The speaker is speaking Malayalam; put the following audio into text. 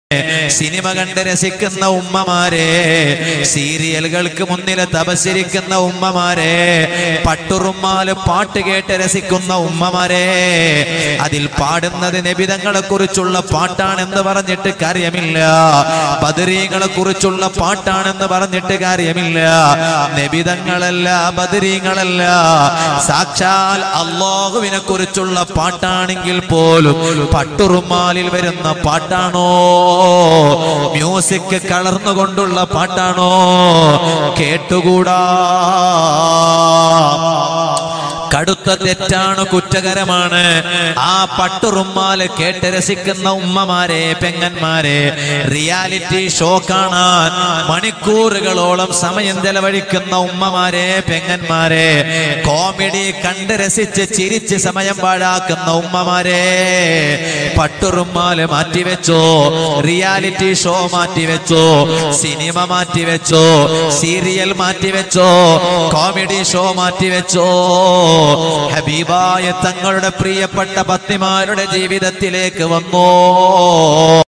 സിനിമ കണ്ട് രസിക്കുന്ന ഉമ്മമാരെ സീരിയലുകൾക്ക് മുന്നിൽ തപസ്സിരിക്കുന്ന ഉമ്മമാരെ പട്ടുറുമാല് പാട്ട് കേട്ട് രസിക്കുന്ന ഉമ്മമാരെ അതിൽ പാടുന്നത് നബിതങ്ങളെ കുറിച്ചുള്ള പാട്ടാണെന്ന് പറഞ്ഞിട്ട് കാര്യമില്ല ബദരീങ്ങളെ കുറിച്ചുള്ള പാട്ടാണെന്ന് പറഞ്ഞിട്ട് കാര്യമില്ല നബിതങ്ങളല്ല ബദരീങ്ങളല്ല സാക്ഷാൽ അള്ളാഹുവിനെ കുറിച്ചുള്ള പാട്ടാണെങ്കിൽ പോലും പട്ടുറുമാലിൽ വരുന്ന പാട്ടാണോ മ്യൂസിക് കളർന്നുകൊണ്ടുള്ള പാട്ടാണോ കേട്ടുകൂടാ കടുത്ത തെറ്റാണ് കുറ്റകരമാണ് ആ പട്ടുറുമ്മാല് കേട്ട് രസിക്കുന്ന ഉമ്മമാരെ പെങ്ങന്മാരെ റിയാലിറ്റി ഷോ കാണാൻ മണിക്കൂറുകളോളം സമയം ചെലവഴിക്കുന്ന ഉമ്മമാരെ പെങ്ങന്മാരെ കോമഡി കണ്ട് രസിച്ച് ചിരിച്ച് സമയം പാഴാക്കുന്ന ഉമ്മമാരെ പട്ടുറുമ്മാല് മാറ്റിവെച്ചോ റിയാലിറ്റി ഷോ മാറ്റിവെച്ചോ സിനിമ മാറ്റിവെച്ചോ സീരിയൽ മാറ്റിവെച്ചോ കോമഡി ഷോ മാറ്റിവെച്ചോ ഹബീബായ തങ്ങളുടെ പ്രിയപ്പെട്ട പത്നിമാരുടെ ജീവിതത്തിലേക്ക് വന്നോ